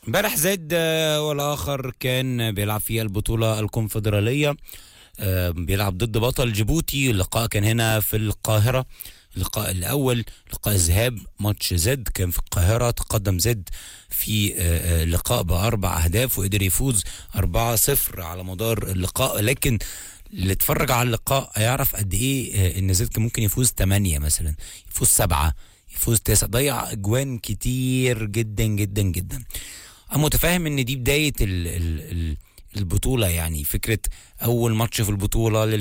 امبارح زاد آه، والاخر كان بيلعب في البطوله الكونفدراليه آه، بيلعب ضد بطل جيبوتي اللقاء كان هنا في القاهره اللقاء الاول لقاء الذهاب ماتش زد كان في القاهره تقدم زد في آه، آه، اللقاء باربع اهداف وقدر يفوز 4-0 على مدار اللقاء لكن اللي اتفرج على اللقاء هيعرف قد ايه آه، ان زد كان ممكن يفوز 8 مثلا يفوز 7 يفوز 9 ضيع اجوان كتير جدا جدا جدا انا متفاهم ان دي بدايه ال ال ال البطوله يعني فكره اول ماتش في البطوله